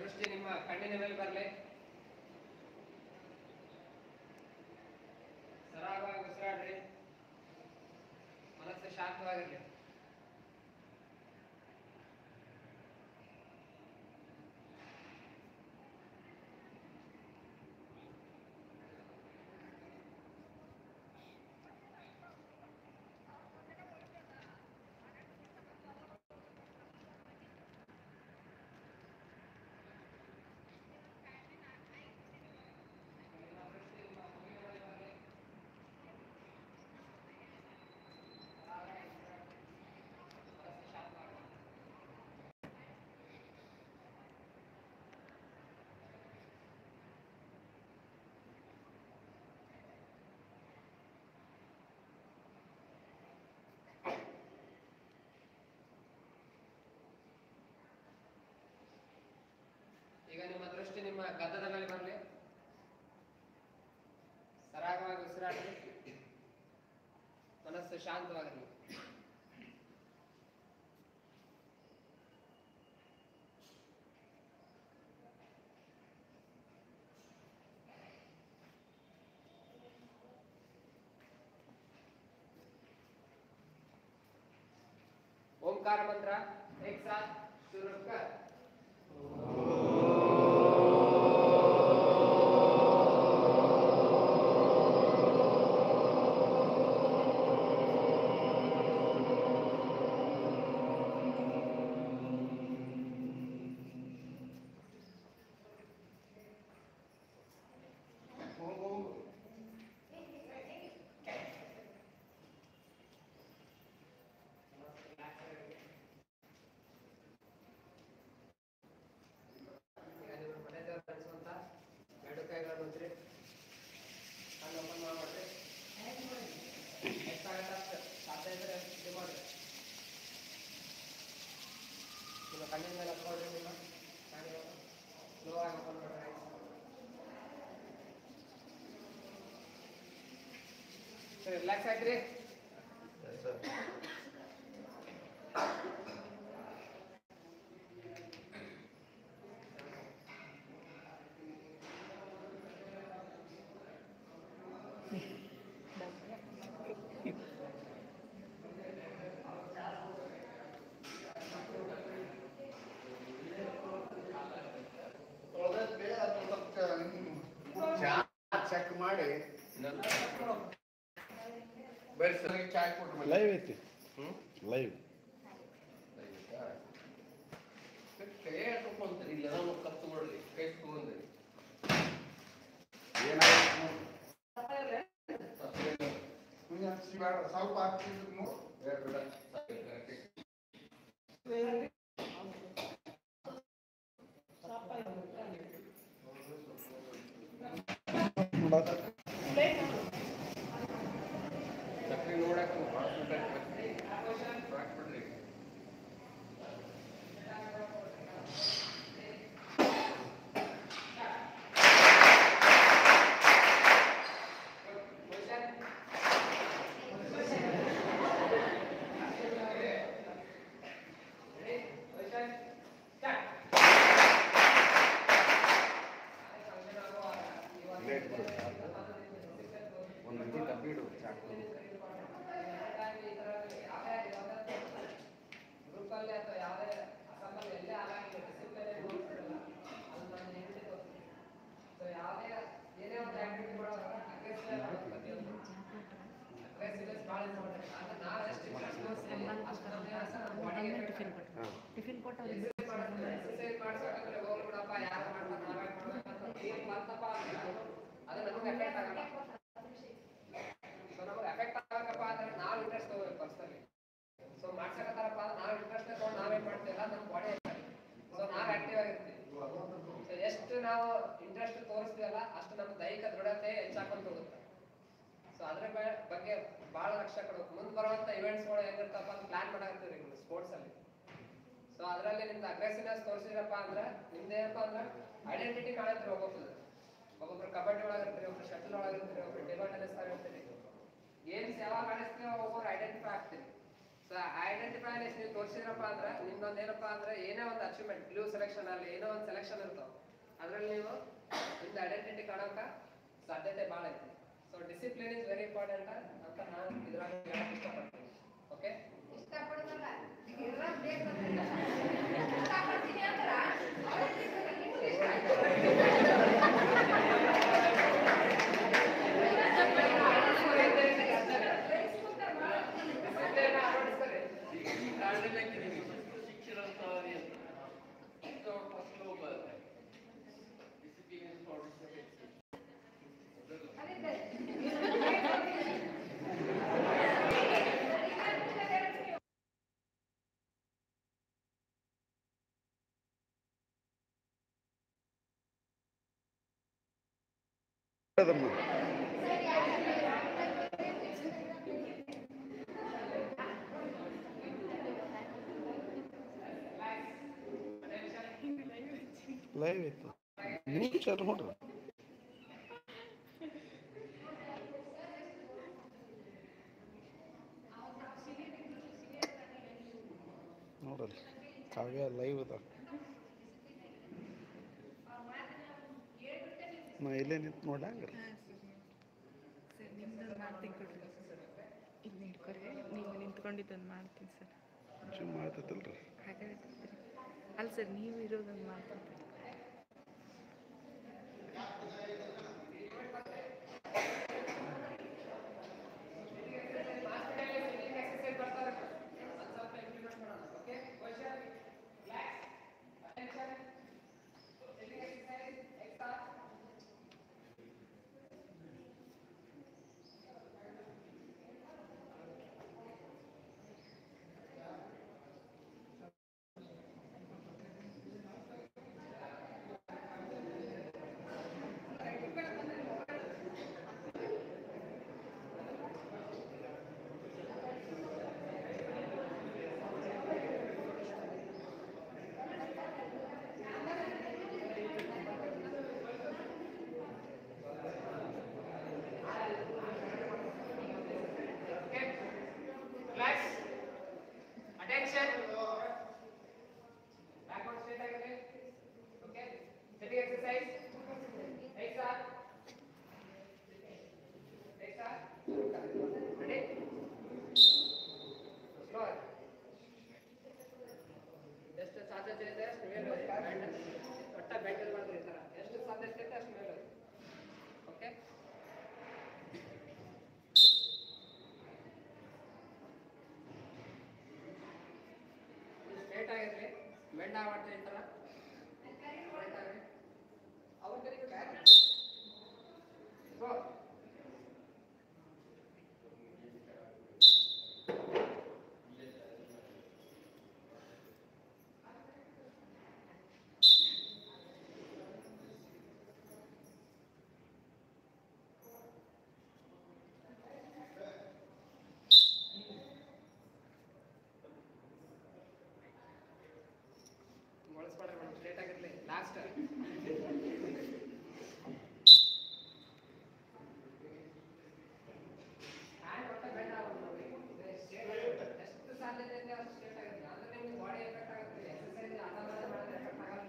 ದೃಷ್ಟಿ ನಿಮ್ಮ ಕಣ್ಣಿನ ಮೇಲೆ ಬರಲಿ ಸರಾಗವಾಗಿ ಉಸಿರಾಡ್ರಿ ಮನಸ್ಸು ಶಾಂತವಾಗಿರ್ಲಿ ಈಗ ನಿಮ್ಮ ದೃಷ್ಟಿ ನಿಮ್ಮ ಗದ್ದದ ಮೇಲೆ ಬರಲಿ ಸರಾಗವಾಗಿ ಉಸಿರಾಡ್ರಿ ಮನಸ್ಸು ಶಾಂತವಾಗಿರಲಿ ओमकार मंत्र एक साथ शुरू कर ಈಗ ನಿಮ್ಮ ಮನೆ ದೇವ್ರು ನೆನೆಸುವಂತ ಎರಡು ಕೈಗಳನ್ನು ಉಜ್ರಿ ಕಣ್ಣು ಓಪನ್ ಮಾಡ್ಬಿಡ್ರಿ ಎಷ್ಟಾಗತ್ತೆ ಅಷ್ಟು ಸಾಧ್ಯ ಇದ್ರೆ ಇದು ಮಾಡ್ರಿ ನಿಮ್ಮ ಕಣ್ಣಿನ ಮೇಲೆ ಹತ್ಕೊಳ್ರಿ ನಿಮ್ಮ ಕಣ್ಣು ಸ್ಲೋ ಆಗಿ ಓಪನ್ ಮಾಡ್ರಿ ಸರಿ ರಿಲ್ಯಾಕ್ಸ್ ಆಯ್ತ್ರಿ ಚೆಕ್ ಮಾಡಿ ಬರ್ರಿ ಸರ್ ಚಾ ಕೊಟ್ಟು ಲೈವ್ ಐತಿ ಹ್ಮ್ ಲೈವ್ ಕೈ ಹಾಕೊಂತಾರೆ ಇಲ್ಲ ನಾವು ಕತ್ತು ನೋಡ್ರಿ ಕೈ ತಗೊಂಡ್ರಿ ಸ್ವಲ್ಪ ಆಗ್ತಿದ್ರು ಸಕ್ರಿ ನೋಡಕ್ ಭಾಳ ಬಿಡ್ರಿ ಒಂದು ರೀತಿ ಡಬ್ಬಿ ಇಡು ಚಾಕು ಗ್ರೂಪಲ್ಲಿ ಅಥವಾ ಯಾವುದೇ ಅಸೆಂಬ್ಲಿ ಎಲ್ಲೇ ಆಗಂಗಿಲ್ಲ ಡಿಸಿಪ್ಲಿನ್ ನೋಡ್ತಿರಲ್ಲ ಅದು ನನ್ನ ಹೆಂಡತಿ ಗೊತ್ತಿಲ್ಲ ಸೊ ಯಾವುದೇ ಏನೇ ಒಂದು ಆಕ್ಟಿವಿಟಿ ಮಾಡೋವಾಗ ಅಗ್ರೆಸಿವ್ ಪ್ರತಿಯೊಂದು ಅಗ್ರೆಸಿವ್ನೆಸ್ ಭಾಳ ಇಂಪಾರ್ಟೆಂಟ್ ಅಂದ್ರೆ ನಾವು ಎಷ್ಟು ಅಷ್ಟು ನಮ್ಮ ಬಾಡಿಗೆ ಟಿಫಿನ್ ಕೊಟ್ಟು ಎಕ್ಸರ್ಸೈಸ್ ಮಾಡ್ಸೋಕಂದ್ರೆ ಹೋಗ್ಲಿ ಬಿಡಪ್ಪ ಯಾರು ಮಾಡ್ತಾರೆ ನಾವೇ ಮಾಡ್ಬೇಕಂತ ಏನ್ ಬಂತಪ್ಪ ಅಂದ್ರೆ ಅದು ನಮಗೆ ಎಫೆಕ್ಟ್ ಆಗಲ್ಲ ಸೊ ನಮಗೆ ಎಫೆಕ್ಟ್ ಆಗಬೇಕಪ್ಪ ಅಂದ್ರೆ ನಾವು ಇಂಟ್ರೆಸ್ಟ್ ತಗೋಬೇಕು ಪರ್ಸನಲಿ ಸೊ ಮಾಡ್ಸಕತ್ತಾರಪ್ಪ ಅಂದ್ರೆ ನಾವು ಇಂಟ್ರೆಸ್ಟ್ ತಗೊಂಡು ನಾವೇನ್ ಮಾಡ್ತೀವಲ್ಲ ನಮ್ಮ ಬಾಡಿ ಸೊ ನಾವು ಆಕ್ಟಿವ್ ಆಗಿರ್ತೀವಿ ಸೊ ಎಷ್ಟು ನಾವು ಇಂಟ್ರೆಸ್ಟ್ ತೋರಿಸ್ತೀವಲ್ಲ ಅಷ್ಟು ನಮ್ಮ ದೈಹಿಕ ದೃಢತೆ ಹೆಚ್ಚಾಕೊಂತ ಹೋಗುತ್ತೆ ಸೊ ಅದ್ರ ಬೆ- ಬಗ್ಗೆ ಬಹಳ ಲಕ್ಷ್ಯ ಕೊಡ್ಬೇಕು ಮುಂದೆ ಬರುವಂತ ಇವೆಂಟ್ಸ್ಗಳು ಹೆಂಗಿರ್ತಪ್ಪ ಅಂತ ಪ್ಲಾನ್ ಮಾಡಾಕತ್ತೀವಿ ನೀವು ಸ್ಪೋರ್ಟ್ಸ್ ಅಲ್ಲಿ ಸೊ ಅದರಲ್ಲಿ ನಿಮ್ದು ಅಗ್ರೆಸಿವ್ನೆಸ್ ತೋರಿಸಿದ್ರಪ್ಪ ಅಂದ್ರೆ ನಿಮ್ದೇನಪ್ಪ ಅಂದ್ರೆ ಐಡೆಂಟಿಟಿ ಕಾಣತ್ರಿ ಒಬ್ಬೊಬ್ರು ಒಬ್ಬೊಬ್ರು ಕಬಡ್ಡಿ ಒಳಗಿರ್ತೀರಿ ಒಬ್ರು ಶಟಲ್ ಒಳಗಿರ್ತೀರಿ ಒಬ್ರು ಟೇಬಲ್ ಟೆನಿಸ್ ಆಗಿರ್ತೀರಿ ಗೇಮ್ಸ್ ಯಾವಾಗ ಆಡಿಸ್ತೀವಿ ಒಬ್ಬೊಬ್ರು ಐಡೆಂಟಿಫೈ ಆಗ್ತೀರಿ ಸೊ ಐಡೆಂಟಿಫೈ ನೀವು ತೋರಿಸಿದ್ರಪ್ಪ ಅಂದ್ರೆ ನಿಮ್ದೊಂದು ಏನಪ್ಪಾ ಅಂದ್ರೆ ಏನೇ ಒಂದು ಅಚೀವ್ಮೆಂಟ್ ಬ್ಲೂ ಸೆಲೆಕ್ಷನ್ ಅಲ್ಲಿ ಏನೋ ಒಂದು ಸೆಲೆಕ್ಷನ್ ಇರ್ತಾವ ಅದ್ರಲ್ಲಿ ನೀವು ನಿಮ್ದು ಐಡೆಂಟಿಟಿ ಕಾಣೋಕ ಸಾಧ್ಯತೆ ಭಾಳ ಐತಿ so discipline is very important ಅಂತ ನಾನು ಇದ್ರಾಗ ಹೇಳಕ್ ಇಷ್ಟಪಡ್ತೀನಿ ಓಕೆ ಇಷ್ಟಪಡೋದಲ್ಲ ಇರೋದ್ ಬೇಕು ಅಂತ. ಇಷ್ಟಪಡ್ತೀನಿ ಅಂದ್ರ ಈ ಕಾರಣದಿಂದ ಹಾಕಿದೀವಿ. ಶಿಕ್ಷಣ ಅಂತ ಏನು? ಇದು ಅವ್ರ first law ಬರುತ್ತೆ. Discipline is for discipline. ಅದಮ್ಮ ಲೈವ್ ಇತ್ತು ನೀವು ಚಾಲು ನೋಡ್ರಿ ನೋಡಲ್ಲಿ ಕಾವ್ಯ ಲೈವ್ ಅದ ನಾ ಇಲ್ಲೇ ನಿಂತು ನೋಡಂಗಿಲ್ಲ ಸರ್ ನಿಮ್ದೊಂದು ಮಾಡ್ತೀನಿ ಕೊಡ್ರಿ ಇಲ್ಲಿ ನಿಂತ್ಕೊರಿ ನೀವು ನಿಂತ್ಕೊಂಡಿದ್ದೊಂದು ಮಾಡ್ತೀನಿ ಸರ್ ಜಿಮ್ ಮಾಡ್ತೈತಲ್ರಿ ಹಾಗಾದ್ರೆ ಅಲ್ಲ ಸರ್ ನೀವು ಇರೋದೊಂದು ಮಾಡ್ತೀನಿ Relax. Attention. Backward straight ಆಗಿದೆ. Okay. Sitting exercise. Next up. Next up. Ready? Slower. ಎಷ್ಟು ಸಾಧ್ಯತೆ ಇದೆ ಅಷ್ಟು ಮೇಲೆ ಹೋಗಿ. Bend. ಒಟ್ಟ ಬೆಂಡ್ ಇರ್ಬಾರ್ದು ಈ ಥರ ಎಷ್ಟು ಸಾಧ್ಯತೆ ಇದೆ ಅಷ್ಟು ಮೇಲೆ ಹೋಗಿ. ಓಕೆ ಸ್ಟ್ರೇಟ್ ಆಗಿರ್ಲಿ ಬೆಂಡ್ ಆಗ್ಬಾರ್ದು ಈ ಥರ Straight ಆಗ್ಲಿ. ಅವ್ರ ಕಡೆಗೆ back. Go. ಮೊಳಸ್ಬೇಡ್ರಿ ಮೇಡಮ್ ಸ್ಟ್ರೇಟ್ ಆಗಿರ್ಲಿ ಲಾಸ್ಟ್ ಹ್ಯಾಂಡ್ ಒಟ್ಟ ಬೆಂಡ್ ಆಗ್ಬಾರ್ದು ನೋಡಿ ಸ್ಟ್ರೇಟ್ ಎಷ್ಟು ಸಾಧ್ಯತೆ ಇದೆ ಅಷ್ಟು ಸ್ಟ್ರೇಟ್ ಆಗಿರ್ಲಿ ಅಂದ್ರೆ ನಿಮ್ಗೆ ಬಾಡಿ ಎಫೆಕ್ಟ್ ಆಗುತ್ತೆ ಎಕ್ಸರ್ಸೈಸ್ ಆಧಾರ ಮಾಡಿದ್ರೆ ಎಫೆಕ್ಟ್ ಆಗಲ್ಲ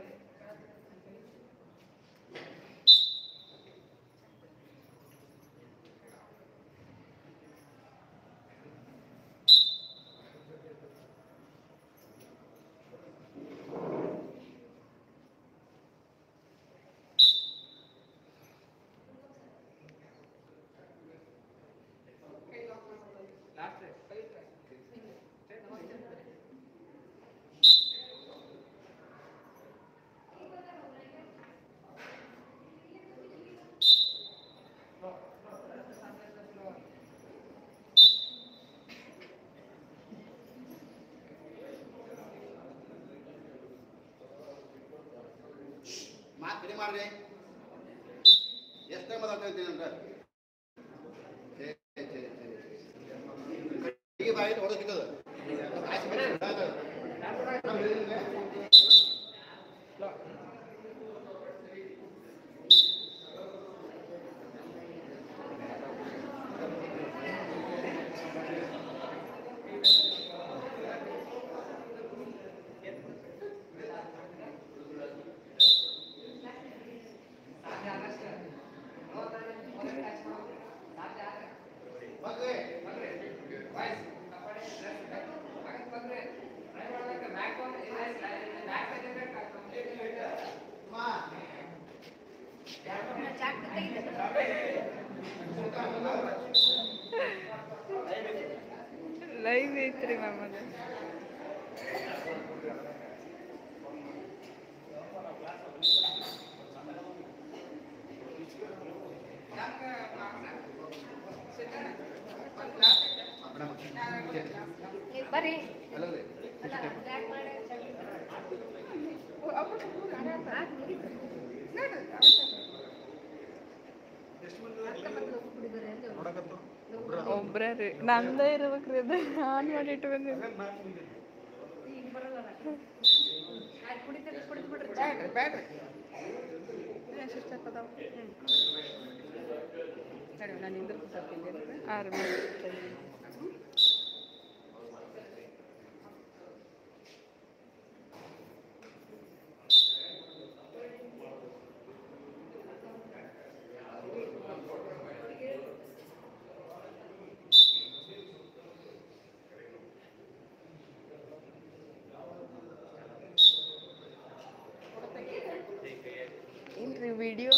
ಲಾಸ್ಟ್ ಕೈ ಸ್ಟ್ರೇಟ್ ಮಾತು ಕಡಿಮೆ ಮಾಡ್ರಿ ಎಷ್ಟು ಟೈಮ್ ಮಾತಾಡ್ತೀನಿ ಅಂದ್ರೆ ಈಗ ಬಾಯಿ ಹೊಡೆದು ಸಿಕ್ಕದು ಲೈವ್ ಐತ್ರಿ ಮ್ಯಾಮ್ ಅದು ಬರ್ರಿ ಅಲ್ಲದೆ ಅಲ್ಲ ಬ್ಲ್ಯಾಕ್ ಮಾಡಿ ಒಬ್ರೇ ರೀ ನಮ್ದೇ ಇರ್ಬೇಕ್ರಿ ಅದು ಆನ್ ಮಾಡಿ ಇಟ್ಟು ಬಂದಿದ್ದೆ ಕುಡಿತಾರೆ ಕುಡಿದು ಬಿಡ್ರಿ ಬ್ಯಾಡ್ರಿ ಬ್ಯಾಡ್ರಿ ನಾನು ಹಿಂದೆ ಕೂತ್ಕೊಳ್ತೀನಿ ಆರು ಇಲ್ರಿ video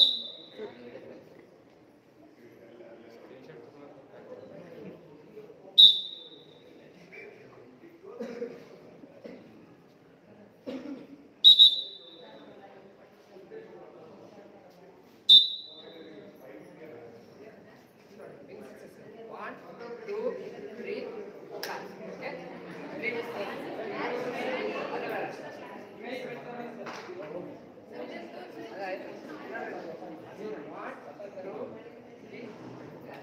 One, two, three, clap. Okay? Ready? ಅದು ಬೇಡ. ಅದಾಯ್ತು. One, two, three, clap.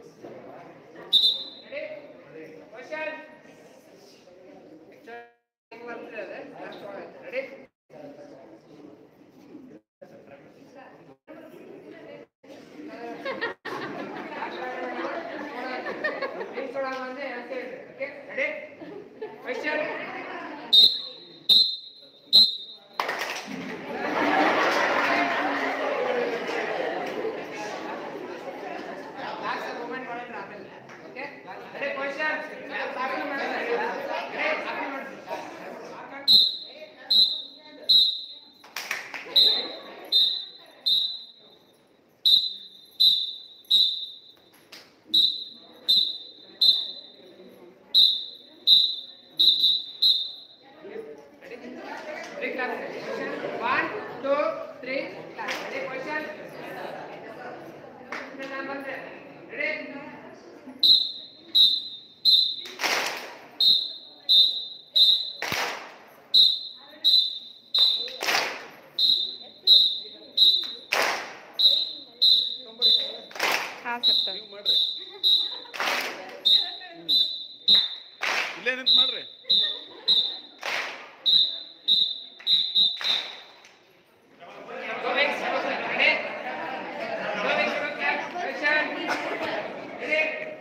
Ready? Question? Actually, ಹೆಂಗ್ ಬರ್ತದೆ ಅದು? last one ಆಯ್ತು. Ready? ನಿಂತ್ಕೊಳ್ಳೋಣ ಅಂದ್ರೆ ಅಂತ ಹೇಳ್ರಿ. Okay? Ready? Question? Last moment ಮಾಡೋಣ ಆಮೇಲೆ. Okay? Ready? Question? ಆಮೇಲೆ ಮಾಡೋಣ. Ready? ಆಮೇಲೆ ಮಾಡೋಣ. Ready, clap. Question. One, two, three, clap. Ready, question. The number there. Ready? ಹಾಂ ಸರ್ ನೀವು ಮಾಡ್ರಿ ಇಲ್ಲೇ ನಿಂತು ಮಾಡ್ರಿ Go next. Ready? Go next. Go clap. Question. Ready?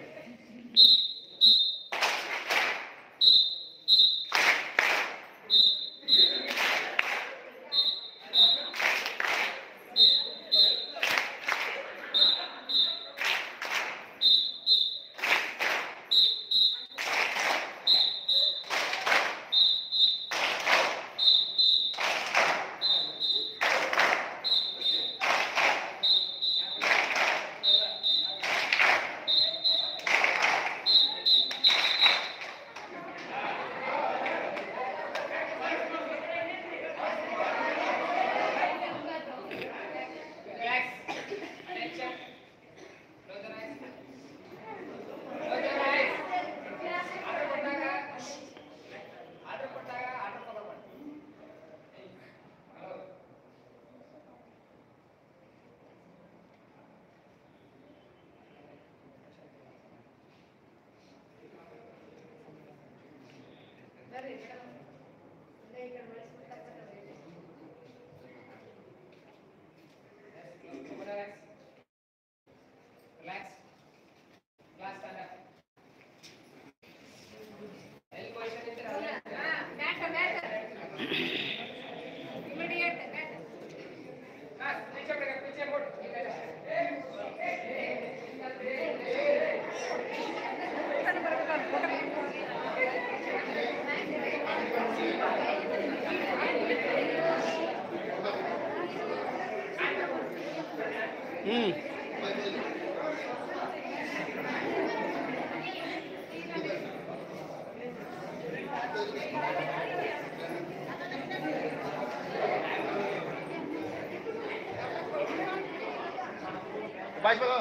Relax. Attention. Close your eyes. Close your eyes. Order ಕೊಟ್ಟಾಗ order ಕೊಟ್ಟಾಗ order ತಗೋಬಾರ್ದು hello ಬರ್ರಿ ಮೇಡಮ್ ಇಲ್ಲೇ ಈ ಕಡೆ ಬಳಸ್ಬಿಟ್ಟು Relax. Relax. Class stand up. ಎಲ್ಲಿ position ಇದ್ದೀರಾ? ಹಾ bat bat immediate bat Class, ಪೀಚೆ ಬಿಡಿ, ಪೀಚೆ ಕೊಡು. ಬರ್ಬೇಕು ಬಾಯ್ ಬರೋ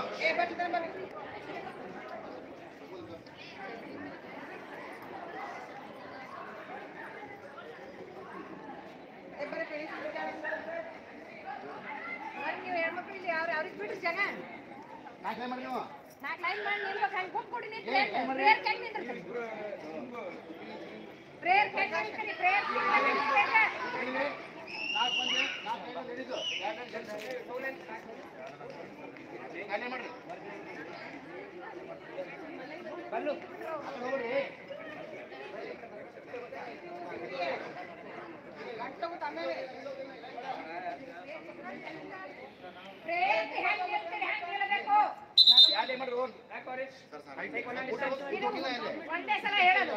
ನೀವು ಹೆಣ್ಮಕ್ಳು ಇಲ್ಲಿ ಯಾರು ಅವ್ರಿಗೆ ಬಿಡ್ರಿ ಜನ ನಾಲ್ಕು ಮಾಡಿ ನೀವು ನಾಲ್ಕು ಲೈನ್ ಮಾಡಿ ನಿಲ್ಬೇಕು ಹಂಗೆ ಗುಂಪು ನಿಂತ್ರೆ ಪ್ರೇಯರ್ ಕೆಂಗ್ ನಿಂದಿರ್ತಾರೆ ಪ್ರೇಯರ್ ಕೆಂಗ್ ನಿಂತ್ರಿ ಪ್ರೇಯರ್ ನಾಲ್ಕು ಮಂದಿ ನಾಲ್ಕು ಐದು ಹಿಡಿದು ನಾನೇ ಮಾಡ್ರಿ ಬಲ್ಲು ಹೋಗ್ರಿ ಪ್ರೇಯರ್ ಹೆಂಗೆ ನಿಲ್ತೀರಿ ಹಂಗೆ ನಿಲ್ಲಬೇಕು ಯಾರೇ ಮಾಡ್ರಿ ಹೋಗಿ ಇದು ಒಂದೇ ಸಲ ಹೇಳೋದು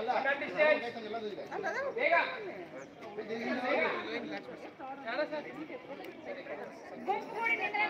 ಗುಂಪು ಕೂಡಿ ನಿಂತ್ರೆ